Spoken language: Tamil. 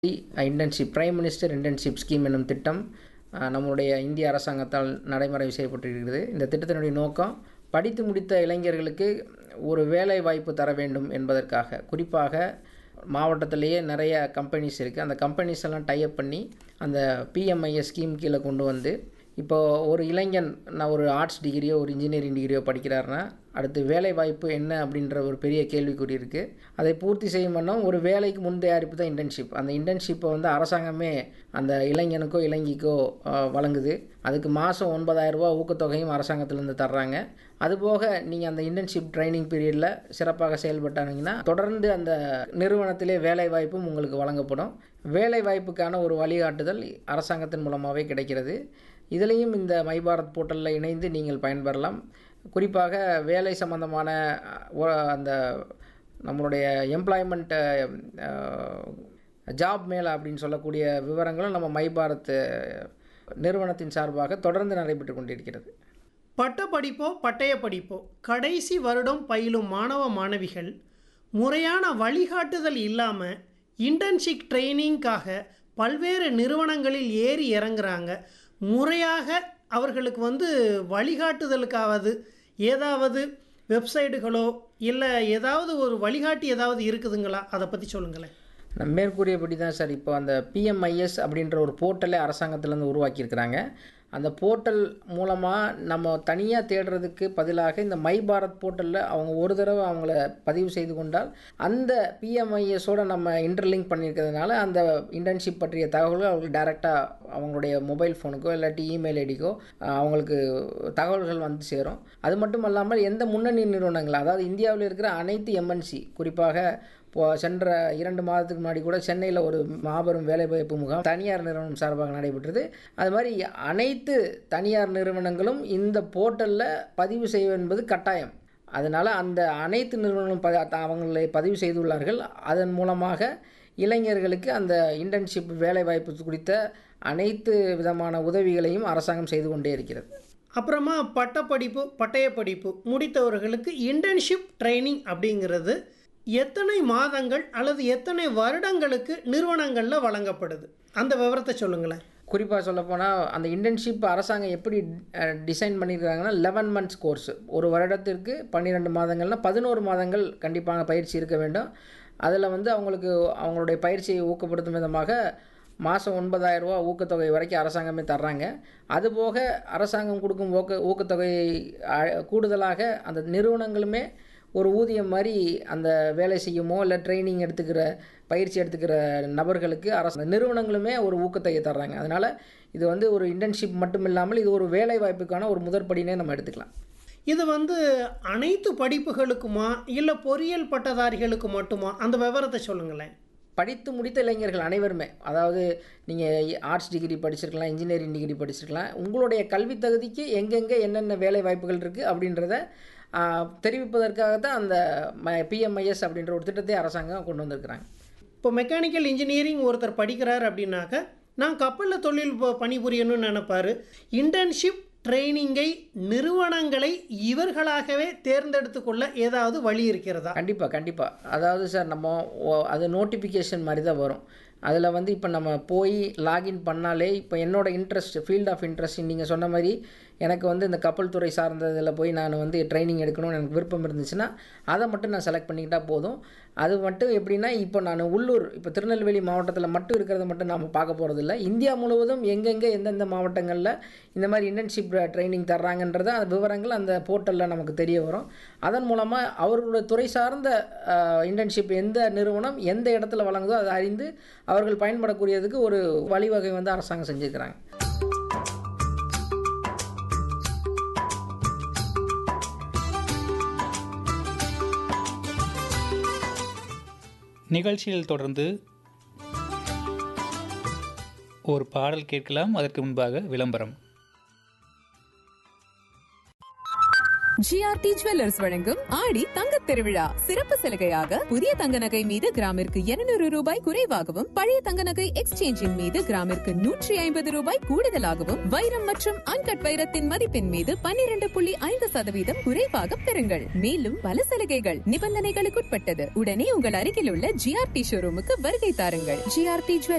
internship prime minister internship scheme என்னும் திட்டம் அஹ், நம்முடைய இந்திய அரசாங்கத்தால் நடைமுறை செய்யப்பட்டிருக்கிறது இந்த திட்டத்தினுடைய நோக்கம் படித்து முடித்த இளைஞர்களுக்கு ஒரு வேலை வாய்ப்பு தர வேண்டும் என்பதற்காக குறிப்பாக மாவட்டத்திலேயே நிறைய கம்பெனிஸ் இருக்குது அந்த கம்பெனிஸ் எல்லாம் டைப் பண்ணி அந்த பிஎம்ஐஎஸ் ஸ்கீம் கீழே கொண்டு வந்து இப்போ ஒரு இளைஞன் நான் ஒரு ஆர்ட்ஸ் டிகிரியோ ஒரு இன்ஜினியரிங் டிகிரியோ படிக்கிறாருன்னா அடுத்து வேலை வாய்ப்பு என்ன அப்படின்ற ஒரு பெரிய கேள்விக்குறி இருக்குது அதை பூர்த்தி செய்யும் வண்ணம் ஒரு வேலைக்கு முன் தயாரிப்பு தான் இன்டர்ன்ஷிப் அந்த இன்டர்ன்ஷிப்பை வந்து அரசாங்கமே அந்த இளைஞனுக்கோ இளைஞிக்கோ அஹ், வழங்குது அதுக்கு மாதம் ஒன்பதாயிரரூபா ஊக்கத்தொகையும் அரசாங்கத்திலேருந்து தர்றாங்க அதுபோக நீங்கள் அந்த இன்டர்ன்ஷிப் ட்ரைனிங் பீரியடில் சிறப்பாக செயல்பட்டானீங்கன்னா தொடர்ந்து அந்த நிறுவனத்திலே வேலை வாய்ப்பும் உங்களுக்கு வழங்கப்படும் வேலை வாய்ப்புக்கான ஒரு வழிகாட்டுதல் அரசாங்கத்தின் மூலமாகவே கிடைக்கிறது இதுலேயும் இந்த மை பாரத் போர்ட்டலில் இணைந்து நீங்கள் பயன்பெறலாம் குறிப்பாக வேலை சம்பந்தமான அஹ், ஒ- அந்த நம்மளுடைய எம்ப்ளாய்மெண்ட் ஜாப் மேலே அப்படின்னு சொல்லக்கூடிய விவரங்களும் நம்ம மை பாரத் நிறுவனத்தின் சார்பாக தொடர்ந்து நடைபெற்று கொண்டிருக்கிறது பட்ட படிப்போ பட்டய படிப்போ கடைசி வருடம் பயிலும் மாணவ மாணவிகள் முறையான வழிகாட்டுதல் இல்லாமல் இன்டர்ன்ஷிப் ட்ரைனிங்காக பல்வேறு நிறுவனங்களில் ஏறி இறங்குறாங்க முறையாக அவர்களுக்கு வந்து வழிகாட்டுதலுக்காவது ஏதாவது வெப்சைட்டுகளோ இல்லை ஏதாவது ஒரு வழிகாட்டி ஏதாவது இருக்குதுங்களா அதை பற்றி சொல்லுங்களேன் நான் மேற்கூறியபடி தான் சார் இப்போ அந்த பிஎம்ஐஎஸ் அப்படின்ற ஒரு போர்ட்டலே அரசாங்கத்திலேருந்து உருவாக்கியிருக்கிறாங்க அந்த போர்ட்டல் மூலமாக நம்ம தனியாக தேடுறதுக்கு பதிலாக இந்த மை பாரத் போர்ட்டலில் அவங்க ஒரு தடவை அவங்கள பதிவு செய்து கொண்டால் அந்த பிஎம்ஐஎஸோட நம்ம இன்டர்லிங்க் பண்ணியிருக்கிறதுனால அந்த இன்டர்ன்ஷிப் பற்றிய தகவல்கள் அவங்களுக்கு டைரெக்டாக அவங்களுடைய மொபைல் ஃபோனுக்கோ இல்லாட்டி இமெயில் ஐடிக்கோ அவங்களுக்கு தகவல்கள் வந்து சேரும் அது மட்டும் இல்லாமல் எந்த முன்னணி நிறுவனங்கள் அதாவது இந்தியாவில் இருக்கிற அனைத்து எம்என்சி குறிப்பாக இப்போ சென்ற இரண்டு மாதத்துக்கு முன்னாடி கூட சென்னையில் ஒரு மாபெரும் வேலைவாய்ப்பு முகாம் தனியார் நிறுவனம் சார்பாக நடைபெற்றது அது மாதிரி அனைத்து தனியார் நிறுவனங்களும் இந்த போர்ட்டலில் பதிவு செய்ய என்பது கட்டாயம் அதனால் அந்த அனைத்து நிறுவனங்களும் ப அவங்களை பதிவு செய்துள்ளார்கள் அதன் மூலமாக இளைஞர்களுக்கு அந்த இன்டர்ன்ஷிப் வேலைவாய்ப்பு குறித்த அனைத்து விதமான உதவிகளையும் அரசாங்கம் செய்து கொண்டே இருக்கிறது அப்புறமா பட்டப்படிப்பு பட்டய படிப்பு முடித்தவர்களுக்கு இன்டர்ன்ஷிப் ட்ரைனிங் அப்படிங்கிறது எத்தனை மாதங்கள் அல்லது எத்தனை வருடங்களுக்கு நிறுவனங்களில் வழங்கப்படுது அந்த விவரத்தை சொல்லுங்களேன் குறிப்பாக சொல்லப்போனால் அந்த இன்டர்ன்ஷிப் அரசாங்கம் எப்படி டிசைன் பண்ணியிருக்காங்கன்னா லெவன் மந்த்ஸ் கோர்ஸ் ஒரு வருடத்திற்கு பன்னிரெண்டு மாதங்கள்னால் பதினோரு மாதங்கள் கண்டிப்பாக பயிற்சி இருக்க வேண்டும் அதில் வந்து அவங்களுக்கு அவங்களுடைய பயிற்சியை ஊக்கப்படுத்தும் விதமாக மாதம் ஒன்பதாயிரம் ரூபா ஊக்கத்தொகை வரைக்கும் அரசாங்கமே தர்றாங்க அதுபோக அரசாங்கம் கொடுக்கும் ஊக்க ஊக்கத்தொகை அ- கூடுதலாக அந்த நிறுவனங்களுமே ஒரு ஊதியம் மாதிரி அந்த வேலை செய்யுமோ இல்லை ட்ரைனிங் எடுத்துக்கிற பயிற்சி எடுத்துக்கிற நபர்களுக்கு அரசு நிறுவனங்களுமே ஒரு ஊக்கத்தொகை தர்றாங்க அதனால் இது வந்து ஒரு இன்டர்ன்ஷிப் மட்டும் இல்லாமல் இது ஒரு வேலை வாய்ப்புக்கான ஒரு முதற்படினே நம்ம எடுத்துக்கலாம் இது வந்து அனைத்து படிப்புகளுக்குமா இல்லை பொறியியல் பட்டதாரிகளுக்கு மட்டுமா அந்த விவரத்தை சொல்லுங்களேன் படித்து முடித்த இளைஞர்கள் அனைவருமே அதாவது நீங்கள் ஆர்ட்ஸ் டிகிரி படிச்சிருக்கலாம் இன்ஜினியரிங் டிகிரி படிச்சிருக்கலாம் உங்களுடைய கல்வி தகுதிக்கு எங்கெங்கே என்னென்ன வேலை வாய்ப்புகள் இருக்குது அப்படின்றத ஆ, தெரிவிப்பதற்காக தான் அந்த பிஎம்ஐஎஸ் அப்படின்ற ஒரு திட்டத்தை அரசாங்கம் கொண்டு வந்திருக்கிறாங்க இப்போ மெக்கானிக்கல் இன்ஜினியரிங் ஒருத்தர் படிக்கிறார் அப்படின்னாக்க நான் கப்பலில் தொழில் ப- பணிபுரியணும்னு நினைப்பாரு இன்டர்ன்ஷிப் ட்ரைனிங்கை நிறுவனங்களை இவர்களாகவே தேர்ந்தெடுத்து கொள்ள ஏதாவது வழி இருக்கிறதா கண்டிப்பாக கண்டிப்பாக அதாவது சார் நம்ம ஓ- அது நோட்டிஃபிகேஷன் மாதிரி தான் வரும் அதில் வந்து இப்போ நம்ம போய் லாகின் பண்ணாலே இப்போ என்னோட இன்ட்ரெஸ்ட் ஃபீல்ட் ஆஃப் இன்ட்ரெஸ்ட் நீங்கள் சொன்ன மாதிரி எனக்கு வந்து இந்த கப்பல் துறை சார்ந்ததில் போய் நான் வந்து ட்ரைனிங் எடுக்கணும்னு எனக்கு விருப்பம் இருந்துச்சுன்னா அதை மட்டும் நான் செலக்ட் பண்ணிக்கிட்டால் போதும் அது மட்டும் எப்படின்னா இப்போ நான் உள்ளூர் இப்போ திருநெல்வேலி மாவட்டத்தில் மட்டும் இருக்கிறத மட்டும் நாம் பார்க்க போகிறதில்ல இந்தியா முழுவதும் எங்கெங்கே எந்தெந்த மாவட்டங்களில் இந்த மாதிரி இன்டர்ன்ஷிப் ட்ரைனிங் தர்றாங்கன்றத அந்த விவரங்கள் அந்த போர்ட்டலில் நமக்கு தெரிய வரும் அதன் மூலமாக அவர்களுடைய துறை சார்ந்த இன்டர்ன்ஷிப் எந்த நிறுவனம் எந்த இடத்துல வழங்குதோ அதை அறிந்து அவர்கள் பயன்படக்கூடியதுக்கு ஒரு வழிவகை வந்து அரசாங்கம் செஞ்சுருக்கிறாங்க நிகழ்ச்சியில் தொடர்ந்து ஒரு பாடல் கேட்கலாம் அதற்கு முன்பாக விளம்பரம் ஜிஆர்டி ஜுவல்லர்ஸ் வழங்கும் ஆடி தங்கத் திருவிழா சிறப்பு சலுகையாக புதிய தங்க நகை மீது கிராமிற்கு 200 ரூபாய் குறைவாகவும் பழைய தங்க நகை எக்ஸ்சேஞ்சின் மீது கிராமிற்கு நூற்றி ஐம்பது ரூபாய் கூடுதலாகவும் வைரம் மற்றும் அன்கட் வைரத்தின் மதிப்பின் மீது 12.5% புள்ளி ஐந்து சதவீதம் குறைவாக பெறுங்கள் மேலும் பல சலுகைகள் நிபந்தனைகளுக்குட்பட்டது உடனே உங்கள் அருகில் உள்ள ஜிஆர்டி ஷோரூமுக்கு வருகை தாருங்கள் ஜிஆர்டி ஜுவல்லர்ஸ்